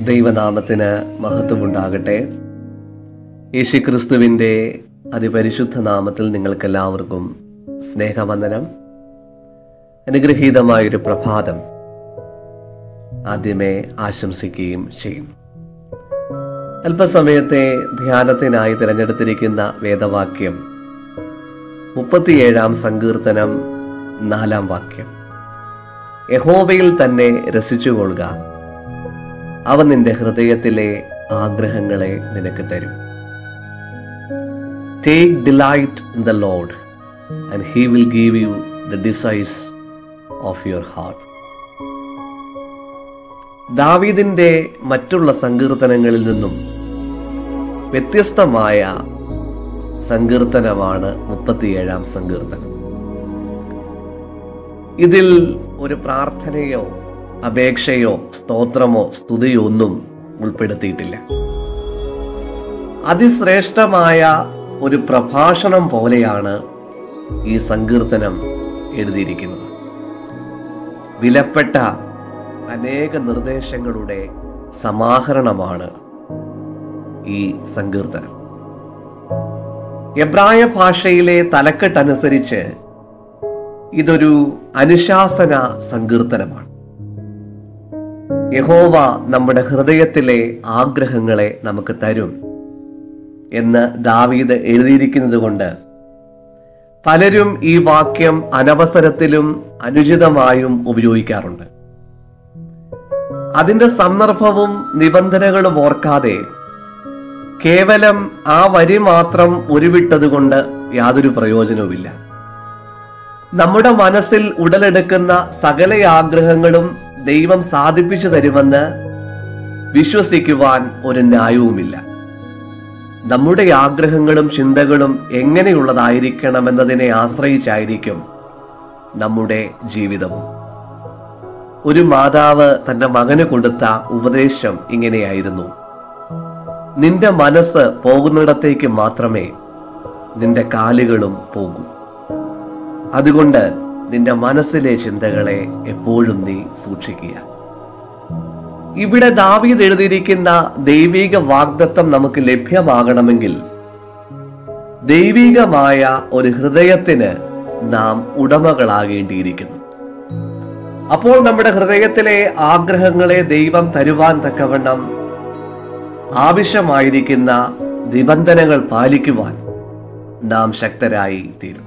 ദൈവനാമത്തിന് മഹത്വമുണ്ടാകട്ടെ യേശുക്രിസ്തുവിൻ്റെ അതിപരിശുദ്ധ നാമത്തിൽ നിങ്ങൾക്കെല്ലാവർക്കും സ്നേഹവന്ദനം അനുഗ്രഹീതമായൊരു പ്രഭാതം ആദ്യമേ ആശംസിക്കുകയും ചെയ്യും അല്പസമയത്തെ ധ്യാനത്തിനായി തിരഞ്ഞെടുത്തിരിക്കുന്ന വേദവാക്യം മുപ്പത്തിയേഴാം സങ്കീർത്തനം നാലാം വാക്യം യഹോവയിൽ തന്നെ രസിച്ചുകൊള്ളുക അവൻ നിന്റെ ഹൃദയത്തിലെ ആഗ്രഹങ്ങളെ നിനക്ക് തരും take delight in the Lord and he will give you the desires of your heart ദാവീദിന്റെ മറ്റുള്ള സങ്കീർത്തനങ്ങളിൽ നിന്നും വ്യത്യസ്തമായ സങ്കീർത്തനമാണ് മുപ്പത്തിയേഴാം സങ്കീർത്തനം ഇതിൽ ഒരു പ്രാർത്ഥനയോ അപേക്ഷയോ സ്തോത്രമോ സ്തുതിയോ ഒന്നും ഉൾപ്പെടുത്തിയിട്ടില്ല അതിശ്രേഷ്ഠമായ ഒരു പ്രഭാഷണം പോലെയാണ് ഈ സങ്കീർത്തനം എഴുതിയിരിക്കുന്നത് വിലപ്പെട്ട അനേക നിർദ്ദേശങ്ങളുടെ സമാഹരണമാണ് ഈ സങ്കീർത്തനം എബ്രായ ഭാഷയിലെ തലക്കെട്ടനുസരിച്ച് ഇതൊരു അനുശാസന സങ്കീർത്തനമാണ് യഹോവ നമ്മുടെ ഹൃദയത്തിലെ ആഗ്രഹങ്ങളെ നമുക്ക് തരും എന്ന് ദാവീദ് എഴുതിയിരിക്കുന്നത് കൊണ്ട് പലരും ഈ വാക്യം അനവസരത്തിലും അനുചിതമായും ഉപയോഗിക്കാറുണ്ട് അതിന്റെ സന്ദർഭവും നിബന്ധനകളും ഓർക്കാതെ കേവലം ആ വരി മാത്രം ഉരുവിട്ടതുകൊണ്ട് യാതൊരു പ്രയോജനവുമില്ല നമ്മുടെ മനസ്സിൽ ഉടലെടുക്കുന്ന സകല ആഗ്രഹങ്ങളും ദൈവം സാധിപ്പിച്ചു തരുമെന്ന് വിശ്വസിക്കുവാൻ ഒരു ന്യായവുമില്ല നമ്മുടെ ആഗ്രഹങ്ങളും ചിന്തകളും എങ്ങനെയുള്ളതായിരിക്കണമെന്നതിനെ ആശ്രയിച്ചായിരിക്കും നമ്മുടെ ജീവിതവും ഒരു മാതാവ് തന്റെ മകന് കൊടുത്ത ഉപദേശം ഇങ്ങനെയായിരുന്നു നിന്റെ മനസ്സ് പോകുന്നിടത്തേക്ക് മാത്രമേ നിന്റെ കാലുകളും പോകൂ അതുകൊണ്ട് നിന്റെ മനസ്സിലെ ചിന്തകളെ എപ്പോഴും നീ സൂക്ഷിക്കുക ഇവിടെ ദാവീദ് എഴുതിയിരിക്കുന്ന ദൈവിക വാഗ്ദത്തം നമുക്ക് ലഭ്യമാകണമെങ്കിൽ ദൈവികമായ ഒരു ഹൃദയത്തിന് നാം ഉടമകളാകേണ്ടിയിരിക്കുന്നു അപ്പോൾ നമ്മുടെ ഹൃദയത്തിലെ ആഗ്രഹങ്ങളെ ദൈവം തരുവാൻ തക്കവണ്ണം ആവശ്യമായിരിക്കുന്ന നിബന്ധനകൾ പാലിക്കുവാൻ നാം ശക്തരായി തീരും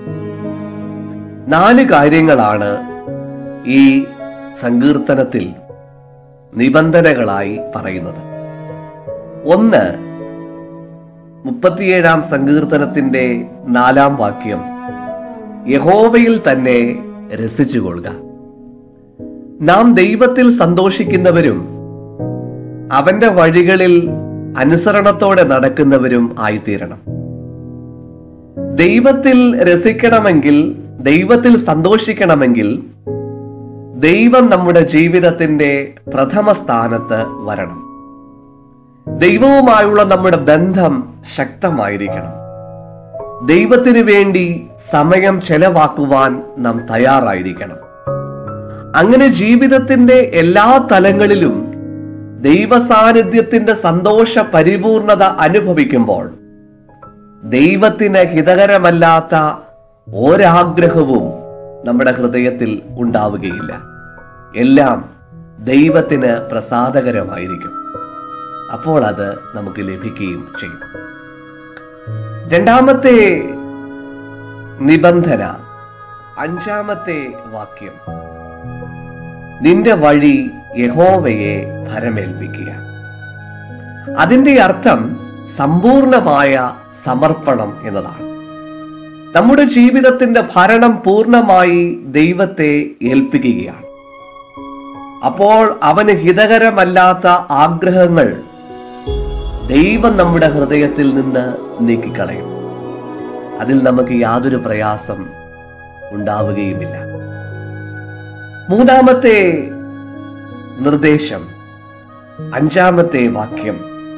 നാല് കാര്യങ്ങളാണ് ഈ സങ്കീർത്തനത്തിൽ നിബന്ധനകളായി പറയുന്നത് ഒന്ന് മുപ്പത്തിയേഴാം സങ്കീർത്തനത്തിന്റെ നാലാം വാക്യം യഹോവയിൽ തന്നെ രസിച്ചുകൊള്ളുക നാം ദൈവത്തിൽ സന്തോഷിക്കുന്നവരും അവന്റെ വഴികളിൽ അനുസരണത്തോടെ നടക്കുന്നവരും ആയിത്തീരണം ദൈവത്തിൽ രസിക്കണമെങ്കിൽ ദൈവത്തിൽ സന്തോഷിക്കണമെങ്കിൽ ദൈവം നമ്മുടെ ജീവിതത്തിന്റെ പ്രഥമ സ്ഥാനത്ത് വരണം ദൈവവുമായുള്ള നമ്മുടെ ബന്ധം ശക്തമായിരിക്കണം ദൈവത്തിനു വേണ്ടി സമയം ചെലവാക്കുവാൻ നാം തയ്യാറായിരിക്കണം അങ്ങനെ ജീവിതത്തിന്റെ എല്ലാ തലങ്ങളിലും ദൈവ സാന്നിധ്യത്തിന്റെ സന്തോഷ പരിപൂർണത അനുഭവിക്കുമ്പോൾ ദൈവത്തിന് ഹിതകരമല്ലാത്ത ഒരാഗ്രഹവും നമ്മുടെ ഹൃദയത്തിൽ ഉണ്ടാവുകയില്ല എല്ലാം ദൈവത്തിന് പ്രസാദകരമായിരിക്കും അപ്പോൾ അത് നമുക്ക് ലഭിക്കുകയും ചെയ്യും രണ്ടാമത്തെ നിബന്ധന അഞ്ചാമത്തെ വാക്യം നിന്റെ വഴി യഹോവയെ ഭരമേൽപ്പിക്കുക അതിന്റെ അർത്ഥം സമ്പൂർണമായ സമർപ്പണം എന്നതാണ് നമ്മുടെ ജീവിതത്തിന്റെ ഭരണം പൂർണ്ണമായി ദൈവത്തെ ഏൽപ്പിക്കുകയാണ് അപ്പോൾ അവന് ഹിതകരമല്ലാത്ത ആഗ്രഹങ്ങൾ ദൈവം നമ്മുടെ ഹൃദയത്തിൽ നിന്ന് നീക്കിക്കളയും അതിൽ നമുക്ക് യാതൊരു പ്രയാസം ഉണ്ടാവുകയുമില്ല മൂന്നാമത്തെ നിർദ്ദേശം അഞ്ചാമത്തെ വാക്യം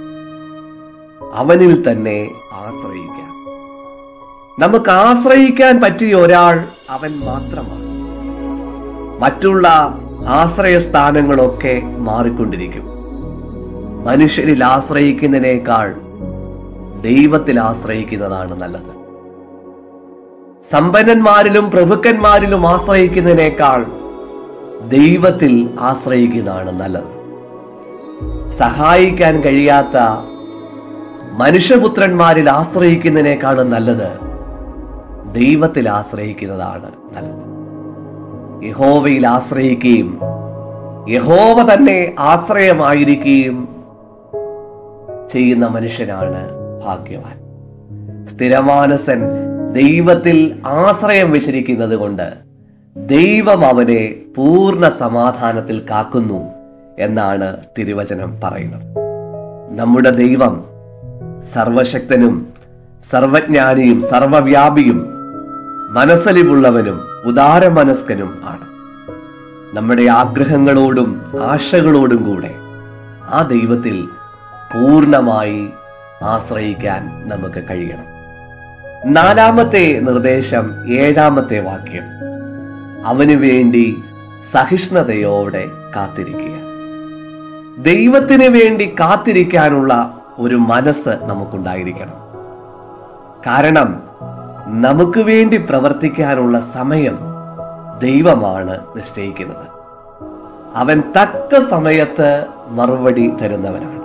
അവനിൽ തന്നെ ആശ്രയിക്കാം നമുക്ക് ആശ്രയിക്കാൻ പറ്റിയ ഒരാൾ അവൻ മാത്രമാണ് മറ്റുള്ള ആശ്രയസ്ഥാനങ്ങളൊക്കെ മാറിക്കൊണ്ടിരിക്കും മനുഷ്യരിൽ ആശ്രയിക്കുന്നതിനേക്കാൾ ദൈവത്തിൽ ആശ്രയിക്കുന്നതാണ് നല്ലത് സമ്പന്നന്മാരിലും പ്രഭുക്കന്മാരിലും ആശ്രയിക്കുന്നതിനേക്കാൾ ദൈവത്തിൽ ആശ്രയിക്കുന്നതാണ് നല്ലത് സഹായിക്കാൻ കഴിയാത്ത മനുഷ്യപുത്രന്മാരിൽ ആശ്രയിക്കുന്നതിനേക്കാളും നല്ലത് ദൈവത്തിൽ ആശ്രയിക്കുന്നതാണ് നല്ലത് യഹോവയിൽ ആശ്രയിക്കുകയും യഹോവ തന്നെ ആശ്രയമായിരിക്കുകയും ചെയ്യുന്ന മനുഷ്യനാണ് ഭാഗ്യവാൻ സ്ഥിരമാനസൻ ദൈവത്തിൽ ആശ്രയം വെച്ചിരിക്കുന്നത് കൊണ്ട് ദൈവം അവനെ പൂർണ്ണ സമാധാനത്തിൽ കാക്കുന്നു എന്നാണ് തിരുവചനം പറയുന്നത് നമ്മുടെ ദൈവം സർവശക്തനും സർവജ്ഞാനിയും സർവവ്യാപിയും മനസ്സലിവുള്ളവനും ഉദാരമനസ്കനും ആണ് നമ്മുടെ ആഗ്രഹങ്ങളോടും ആശകളോടും കൂടെ ആ ദൈവത്തിൽ പൂർണ്ണമായി ആശ്രയിക്കാൻ നമുക്ക് കഴിയണം നാലാമത്തെ നിർദ്ദേശം ഏഴാമത്തെ വാക്യം അവന് വേണ്ടി സഹിഷ്ണുതയോടെ കാത്തിരിക്കുക ദൈവത്തിന് വേണ്ടി കാത്തിരിക്കാനുള്ള ഒരു മനസ്സ് നമുക്കുണ്ടായിരിക്കണം കാരണം നമുക്ക് വേണ്ടി പ്രവർത്തിക്കാനുള്ള സമയം ദൈവമാണ് നിശ്ചയിക്കുന്നത് അവൻ തക്ക സമയത്ത് മറുപടി തരുന്നവനാണ്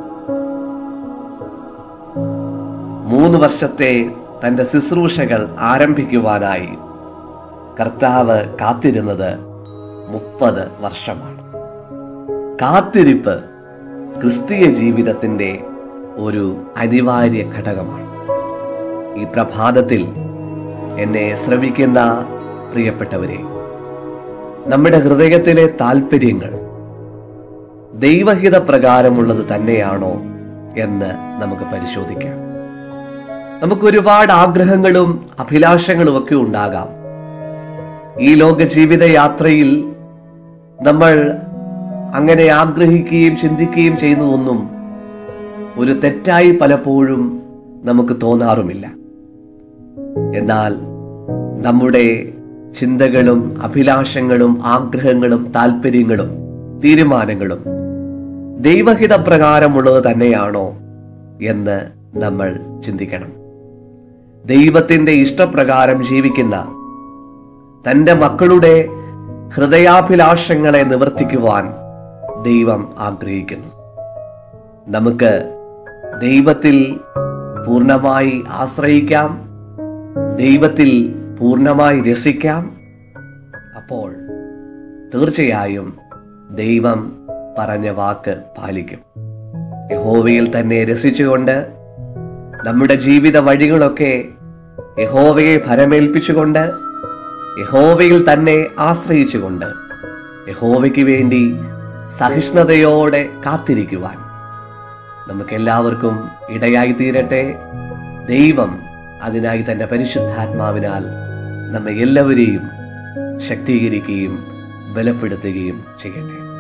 മൂന്ന് വർഷത്തെ തന്റെ ശുശ്രൂഷകൾ ആരംഭിക്കുവാനായി കർത്താവ് കാത്തിരുന്നത് മുപ്പത് വർഷമാണ് കാത്തിരിപ്പ് ക്രിസ്തീയ ജീവിതത്തിന്റെ ഒരു അനിവാര്യ ഘടകമാണ് ഈ പ്രഭാതത്തിൽ എന്നെ ശ്രവിക്കുന്ന പ്രിയപ്പെട്ടവരെ നമ്മുടെ ഹൃദയത്തിലെ താല്പര്യങ്ങൾ ദൈവഹിത പ്രകാരമുള്ളത് തന്നെയാണോ എന്ന് നമുക്ക് പരിശോധിക്കാം നമുക്ക് ഒരുപാട് ആഗ്രഹങ്ങളും അഭിലാഷങ്ങളും ഒക്കെ ഉണ്ടാകാം ഈ ലോക ജീവിത യാത്രയിൽ നമ്മൾ അങ്ങനെ ആഗ്രഹിക്കുകയും ചിന്തിക്കുകയും ചെയ്യുന്നതൊന്നും ഒരു തെറ്റായി പലപ്പോഴും നമുക്ക് തോന്നാറുമില്ല എന്നാൽ നമ്മുടെ ചിന്തകളും അഭിലാഷങ്ങളും ആഗ്രഹങ്ങളും താല്പര്യങ്ങളും തീരുമാനങ്ങളും ദൈവഹിത പ്രകാരമുള്ളത് തന്നെയാണോ എന്ന് നമ്മൾ ചിന്തിക്കണം ദൈവത്തിന്റെ ഇഷ്ടപ്രകാരം ജീവിക്കുന്ന തന്റെ മക്കളുടെ ഹൃദയാഭിലാഷങ്ങളെ നിവർത്തിക്കുവാൻ ദൈവം ആഗ്രഹിക്കുന്നു നമുക്ക് ദൈവത്തിൽ പൂർണ്ണമായി ആശ്രയിക്കാം ദൈവത്തിൽ പൂർണ്ണമായി രസിക്കാം അപ്പോൾ തീർച്ചയായും ദൈവം പറഞ്ഞ വാക്ക് പാലിക്കും യഹോവയിൽ തന്നെ രസിച്ചുകൊണ്ട് നമ്മുടെ ജീവിത വഴികളൊക്കെ യഹോവയെ ഭരമേൽപ്പിച്ചുകൊണ്ട് യഹോവയിൽ തന്നെ ആശ്രയിച്ചുകൊണ്ട് യഹോവയ്ക്ക് വേണ്ടി സഹിഷ്ണുതയോടെ കാത്തിരിക്കുവാൻ നമുക്കെല്ലാവർക്കും ഇടയായി തീരട്ടെ ദൈവം അതിനായി തന്റെ പരിശുദ്ധാത്മാവിനാൽ നമ്മെ എല്ലാവരെയും ശക്തീകരിക്കുകയും ബലപ്പെടുത്തുകയും ചെയ്യട്ടെ